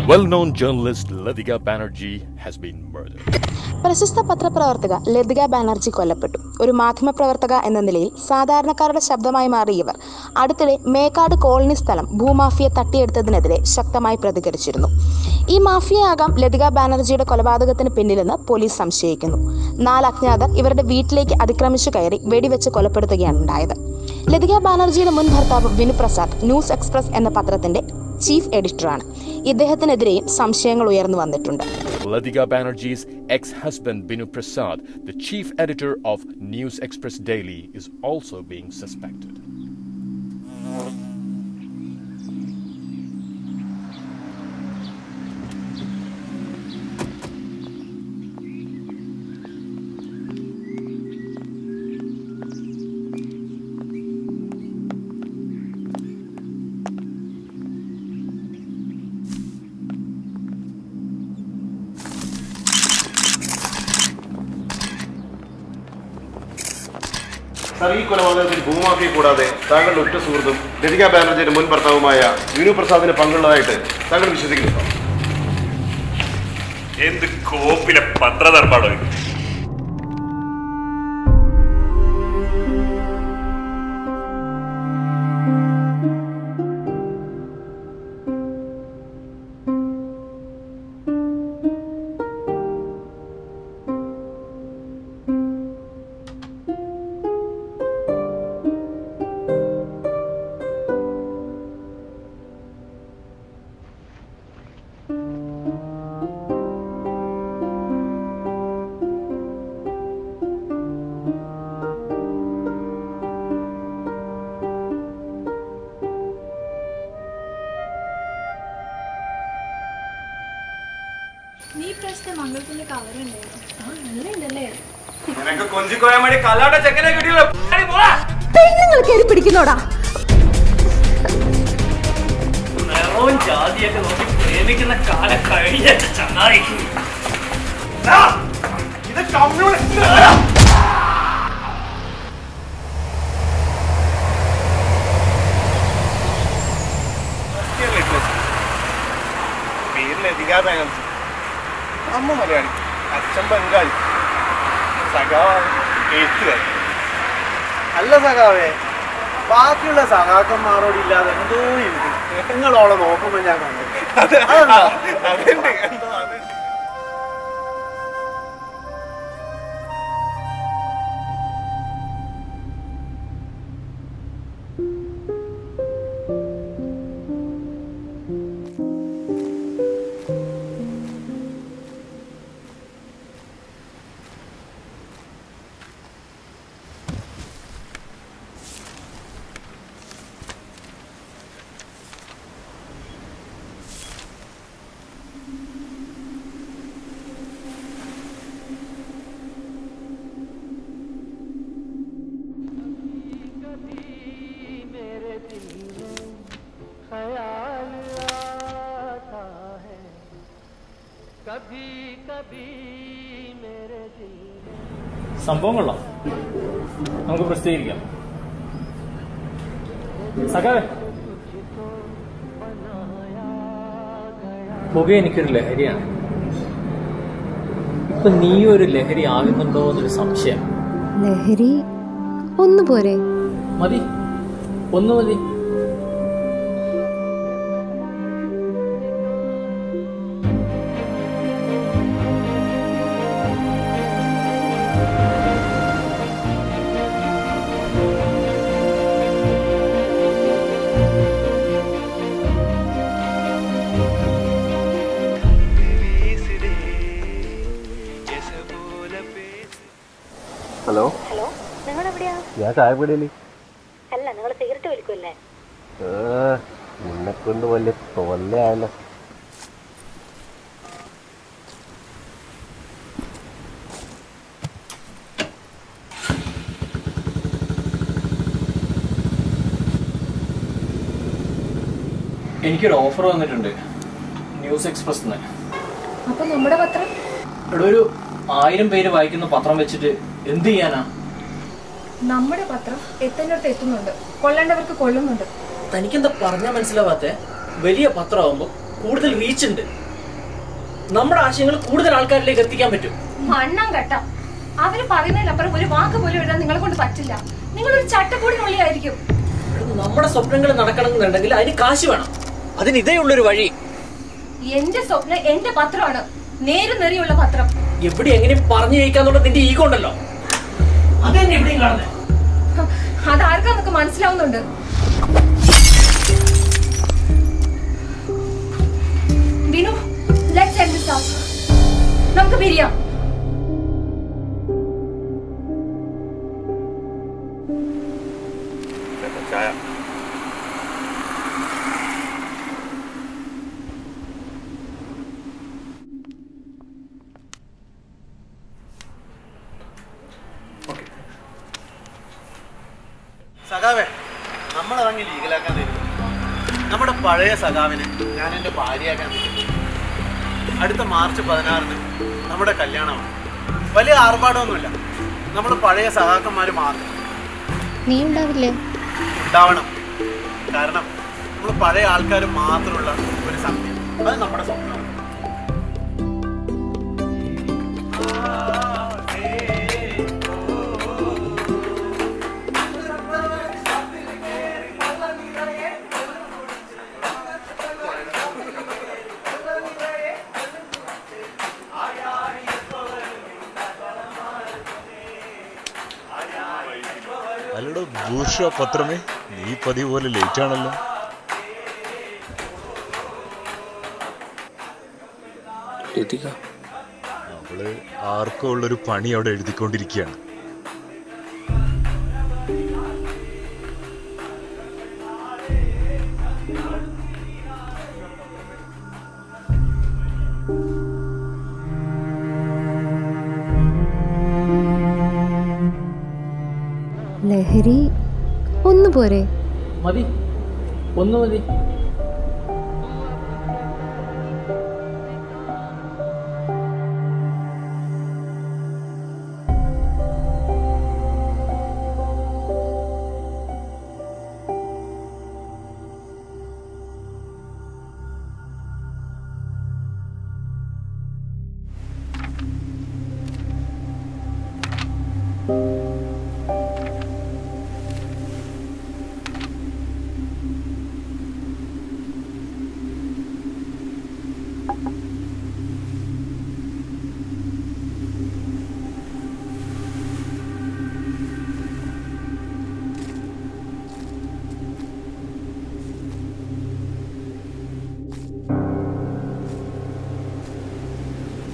Well-known journalist Ladika Banerjee has been murdered. പ്രശസ്ത പത്രപ്രവർത്തക ലതിക ബാനർജി കൊല്ലപ്പെട്ടു ഒരു മാധ്യമപ്രവർത്തക എന്ന നിലയിൽ സാധാരണക്കാരുടെ ശബ്ദമായി മാറിയ ഇവർ അടുത്തിടെ മേക്കാട് കോളനി സ്ഥലം ഭൂമാഫിയ തട്ടിയെടുത്തതിനെതിരെ ശക്തമായി പ്രതികരിച്ചിരുന്നു ഈ മാഫിയയാകാം ലതിക ബാനർജിയുടെ കൊലപാതകത്തിന് പിന്നിലെന്ന് പോലീസ് സംശയിക്കുന്നു നാല് അജ്ഞാതർ ഇവരുടെ വീട്ടിലേക്ക് അതിക്രമിച്ചു കയറി വെടിവെച്ച് കൊലപ്പെടുത്തുകയാണ് ഉണ്ടായത് ലതിക ബാനർജിയുടെ മുൻ ഭർത്താവ് വിനു പ്രസാദ് ന്യൂസ് എക്സ്പ്രസ് എന്ന പത്രത്തിന്റെ ചീഫ് എഡിറ്ററാണ് ഇദ്ദേഹത്തിനെതിരെയും സംശയങ്ങൾ ഉയർന്നു വന്നിട്ടുണ്ട് Ladika Banerjee's ex-husband Binu Prasad, the chief editor of News Express Daily, is also being suspected. Sir ഈ കൊലപാതകത്തിൽ ഭൂമാഫിയെ കൂടാതെ താങ്കളുടെ ഉറ്റ സുഹൃത്തും ലതിക ബാനർജിയുടെ മുൻ ഭർത്താവുമായ വിനു പ്രസാദിന് പങ്കുള്ളതായിട്ട് താങ്കൾ വിശ്വസിക്കുന്നു സാർ എന്ത് കോപ്പിലെ പത്രധർമ്മാണോ ഇത് നീ പ്രാവശ്യത്തെ മംഗളത്തിന്റെ കവർ ഉണ്ടായിരുന്നു ആ നല്ല ഉണ്ടല്ലേ നിനക്ക് കൊഞ്ചിക്കോയാൻ വേണ്ടി കല്ലാട്ട ചെക്കനെ കിട്ടിയല്ലോ പെണ്ണുങ്ങൾ കയറി പിടിക്കുന്നോടാ നിറവും ജാതിയൊക്കെ നോക്കി പ്രേമിക്കുന്ന കാലം കഴിഞ്ഞ ചങ്ങായി ഇത് കമ്മ്യൂണിസ്റ്റ് പേര് ലതിക ബാനർജി അമ്മ മലയാളി അച്ഛൻ ബംഗാളി സഖാവാണ് എഴുത്തുകാരൻ അല്ല സഖാവേ ബാക്കിയുള്ള സഖാക്കന്മാരോട് ഇല്ലാതെ എന്തോ ഇരിക്കും നിങ്ങളോളെ നോക്കുമ്പോ ഞാൻ കണ്ടു അതെന്താ? അതുണ്ട് എന്തോ അത് സംഭവം കൊള്ളാം നമുക്ക് പ്രസിദ്ധീകരിക്കാം സഖാവേ പുക എനിക്കൊരു ലഹരിയാണ് ഇപ്പൊ നീ ഒരു ലഹരി ആകുന്നുണ്ടോ എന്നൊരു സംശയം ലഹരി ഒന്ന് പോരെ മതി ഒന്ന് മതി ഹലോ ഹലോ നിങ്ങൾ എവിടെയാ ഞാൻ ചായപ്പടിയല്ലേ അല്ല നിങ്ങൾ സിഗരറ്റ് വലിക്കുമല്ലേ നിന്നെ കൊണ്ട് വലിയ തൊല്ലയായല്ലോ എനിക്കൊരു ഓഫർ വന്നിട്ടുണ്ട് ന്യൂസ് എക്സ്പ്രസ് അപ്പൊ നമ്മുടെ പത്രം ഇവിടെ ഒരു ആയിരം പേര് വായിക്കുന്ന പത്രം വെച്ചിട്ട് എന്ത് ചെയ്യാനാ നമ്മുടെ പത്രം എത്തേണ്ടടുത്ത് എത്തുന്നുണ്ട് കൊള്ളേണ്ടവർക്ക് കൊള്ളുന്നുണ്ട് തനിക്കെന്താ പറഞ്ഞാൽ മനസ്സിലാവാത്ത വലിയ പത്രമാകുമ്പോൾ കൂടുതൽ റീച്ച് ഉണ്ട് നമ്മുടെ ആശയങ്ങൾ കൂടുതൽ ആൾക്കാരിലേക്ക് എത്തിക്കാൻ പറ്റും മണ്ണം കട്ട അവര് പറയുന്നതിലപ്പുറം ഒരു വാക്ക് പോലും എഴുതാൻ നിങ്ങളെ കൊണ്ട് പറ്റില്ല നിങ്ങളൊരു ചട്ടക്കൂടിനുള്ളിലായിരിക്കും നമ്മുടെ സ്വപ്നങ്ങൾ നടക്കണമെന്നുണ്ടെങ്കിൽ അതിന് കാശ് വേണം അതിന് ഇതേ ഉള്ളൊരു വഴി എന്റെ സ്വപ്നം എന്റെ പത്രമാണ് നേരും നെറിയുള്ള പത്രം എവിടെ എങ്ങനെയും പറഞ്ഞു ജയിക്കാന്നുള്ള നിന്റെ ഈഗോ ഉണ്ടല്ലോ അത് തന്നെ എവിടെയും കാണുന്നത് ഹ, അതാർക്കാന്നൊക്കെ മനസ്സിലാവുന്നുണ്ട് Vinu let's end this off നമുക്ക് പിരിയാം ചായ സഖാവേ നമ്മളതങ്ങ് ലീഗലാക്കാൻ തരും നമ്മുടെ പഴയ സഖാവിനെ ഞാൻ എൻ്റെ ഭാര്യയാക്കാൻ തരും അടുത്ത മാർച്ച് പതിനാറിന് നമ്മുടെ കല്യാണമാണ് വലിയ ആർഭാടമൊന്നുമില്ല നമ്മൾ പഴയ സഖാക്കന്മാർ മാത്രം നീ ഉണ്ടാവില്ലേ ഉണ്ടാവണം കാരണം നമ്മൾ പഴയ ആൾക്കാർ മാത്രമുള്ള ഒരു സമയം അത് നമ്മുടെ സ്വപ്നമാണ് അല്ലടോ ബൂർഷ പത്രമേ നീ പതിവ് പോലെ ലേറ്റ് ആണല്ലോ അവള് ആർക്കോ ഉള്ളൊരു പണി അവിടെ എഴുതിക്കൊണ്ടിരിക്കുകയാണ് ലഹരി ഒന്ന് പോരെ മതി ഒന്ന് മതി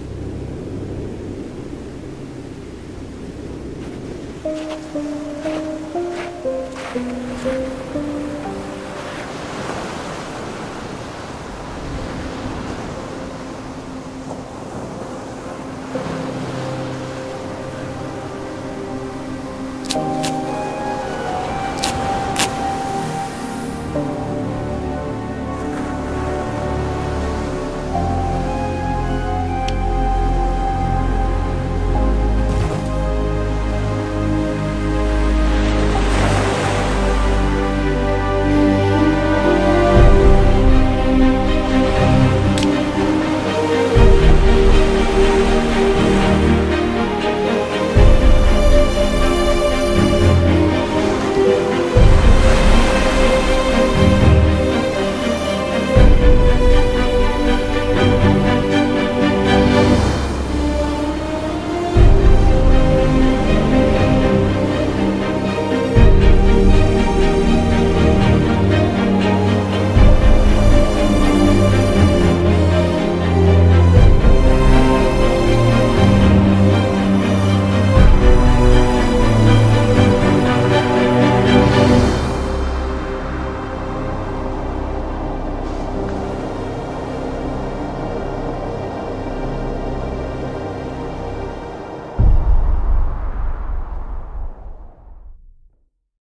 ആ